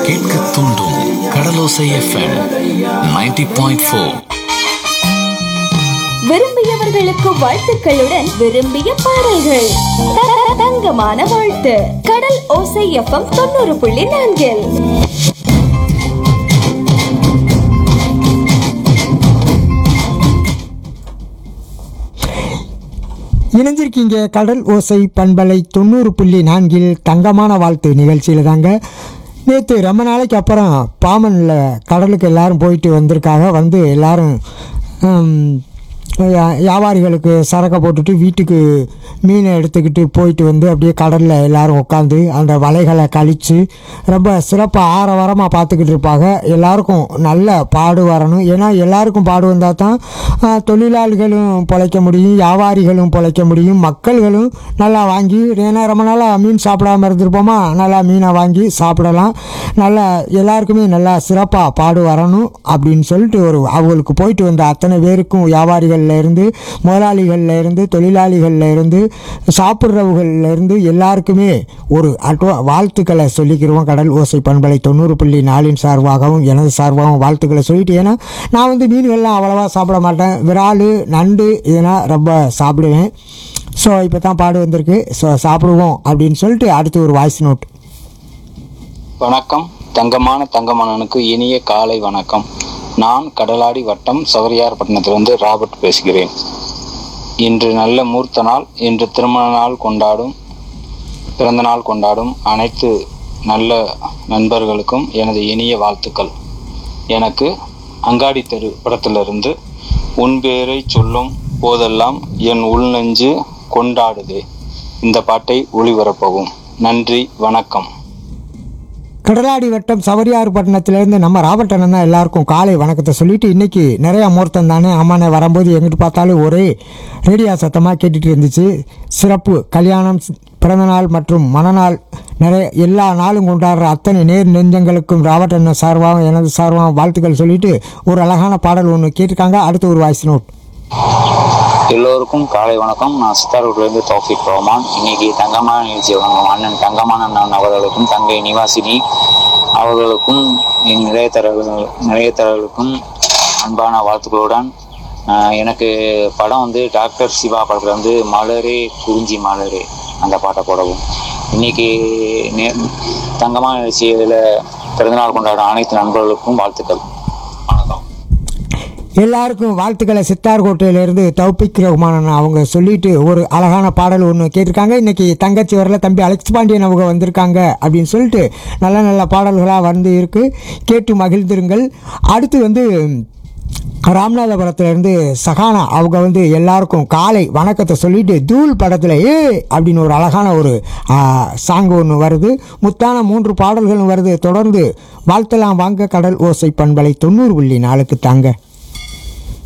கேட்க தூண்டும் Kadalosai FM 90.4 point four விரும்பியவர்களுக்கு வாழ்த்துக்களுடன் விரும்பிய பாடல்கள் த- தங்கமான வாழ்த்து கடல் ஓசை எஃப்எம் தொண்ணூறு புள்ளி நான்கில் இணைஞ்சிருக்கீங்க கடல் ஓசை பண்பலை தொண்ணூறு புள்ளி நான்கில் தங்கமான வாழ்த்து நிகழ்ச்சியில் தாங்க நேற்று ரொம்ப நாளைக்கு அப்புறம் பாமனில் கடலுக்கு எல்லாரும் போயிட்டு வந்திருக்காங்க வந்து எல்லாரும் ஹம், யா- வியாபாரிகளுக்கு சரக்கை போட்டுட்டு வீட்டுக்கு மீனை எடுத்துக்கிட்டு போயிட்டு வந்து அப்படியே கடலில் எல்லாரும் உட்காந்து அந்த வலைகளை கழித்து ரொம்ப சிறப்பாக ஆரவாரமாக பார்த்துக்கிட்டு இருப்பாங்க எல்லாருக்கும் நல்ல பாடு வரணும் ஏன்னா எல்லாருக்கும் பாடு வந்தால் தான் ஆ, தொழிலாளிகளும் பிழைக்க முடியும் வியாபாரிகளும் பிழைக்க முடியும் மக்கள்களும் நல்லா வாங்கி ஏன்னா ரொம்ப நாளாக மீன் சாப்பிடாம இருந்திருப்போமா நல்லா மீனை வாங்கி சாப்பிடலாம் நல்லா எல்லாருக்குமே நல்லா சிறப்பாக பாடு வரணும் அப்படின்னு சொல்லிட்டு ஒரு அவங்களுக்கு போயிட்டு வந்த அத்தனை பேருக்கும் வியாபாரிகள்ல இருந்து முதலாளிகள்ல இருந்து தொழிலாளிகள்ல இருந்து சாப்பிட்றவங்கள்ல இருந்து எல்லாருக்குமே ஒரு அட்வா வாழ்த்துக்களை சொல்லிக்கிறோம் கடல் ஓசை பண்பலை தொண்ணூறு புள்ளி நாலின் சார்பாகவும் எனது சார்பாகவும் வாழ்த்துக்களை சொல்லிட்டு ஏன்னா நான் வந்து மீன்கள்லாம் அவ்வளோவா சாப்பிட மாட்டேன் விரால் நண்டு இதெல்லாம் ரொம்ப சாப்பிடுவேன் ஸோ இப்போ தான் பாடு வந்திருக்கு ஸோ சாப்பிடுவோம் அப்படின்னு சொல்லிட்டு அடுத்து ஒரு வாய்ஸ் நோட் வணக்கம் தங்கமான தங்கமானனுக்கு இனிய காலை வணக்கம் நான் கடலாடி வட்டம் சவரியார்பட்டினத்திலிருந்து ராபர்ட் பேசுகிறேன் இன்று நல்ல மூர்த்த நாள் இன்று திருமண நாள் கொண்டாடும் பிறந்த நாள் கொண்டாடும் அனைத்து நல்ல நண்பர்களுக்கும் எனது இனிய வாழ்த்துக்கள் எனக்கு அங்காடி தெரு படத்திலிருந்து உன் பேரை சொல்லும் போதெல்லாம் என் உள்நெஞ்சு கொண்டாடுதே இந்த பாட்டை ஒளிபரப்பவும் நன்றி வணக்கம் கடலாடி வட்டம் சவரியார் பட்டணத்திலேருந்து நம்ம ராபர்ட் அண்ணன் தான் எல்லாருக்கும் காலை வணக்கத்தை சொல்லிட்டு இன்னைக்கு நிறையா முகூர்த்தம் தானே ஆமாண்ணே வரும்போது எங்கிட்டு பார்த்தாலும் ஒரே ரேடியோ சத்தமாக கேட்டுட்டு இருந்துச்சு சிறப்பு கல்யாணம் பிறந்தநாள் மற்றும் மணநாள் நிறைய எல்லா நாளும் கொண்டாடுற அத்தனை நேர் நெஞ்சங்களுக்கும் ராபர்ட் அண்ணன் சார்பாகவும் எனது சார்பாகவும் வாழ்த்துக்கள் சொல்லிட்டு ஒரு அழகான பாடல் ஒன்று கேட்டிருக்காங்க அடுத்து ஒரு வாய்ஸ் நோட் எல்லோருக்கும் காலை வணக்கம் நான் சித்தார்குடிலிருந்து தௌஃபிக் ரஹ்மான் இன்னைக்கு தங்கமான நிகழ்ச்சி வழங்கும் அண்ணன் தங்கமான அண்ணன் அவர்களுக்கும் தங்கை நிவாசினி அவர்களுக்கும் என் நிலையத்தரர்கள் நிலையத்தரர்களுக்கும் அன்பான வாழ்த்துக்களுடன் ஆஹ், எனக்கு படம் வந்து டாக்டர் சிவா படத்தில் வந்து மலரே குறிஞ்சி மலரே அந்த பாட்டை போடவும் இன்னைக்கு நே- தங்கமான நிகழ்ச்சியில் பிறந்தநாள் கொண்டாடும் அனைத்து நண்பர்களுக்கும் வாழ்த்துக்கள் வணக்கம் எல்லாருக்கும் வாழ்த்துக்களை சித்தார்கோட்டையிலேருந்து தௌபிக் ரஹ்மான் அவங்க சொல்லிட்டு ஒரு அழகான பாடல் ஒன்று கேட்டிருக்காங்க இன்னைக்கு தங்கச்சி வரல தம்பி அலெக்ஸ் பாண்டியன் அவங்க வந்திருக்காங்க அப்படின்னு சொல்லிட்டு நல்ல நல்ல பாடல்களாக வந்து இருக்கு கேட்டு மகிழ்ந்திருங்கள் அடுத்து வந்து ராமநாதபுரத்துலேருந்து சகானா அவங்க வந்து எல்லாருக்கும் காலை வணக்கத்தை சொல்லிட்டு தூள் படத்தில் ஏ அப்படின்னு ஒரு அழகான ஒரு சாங் ஒன்று வருது முத்தான மூன்று பாடல்களும் வருது தொடர்ந்து வாழ்த்தலாம் வாங்க கடல் ஓசை பண்பலை தொண்ணூறு புள்ளி நாளுக்கு தாங்க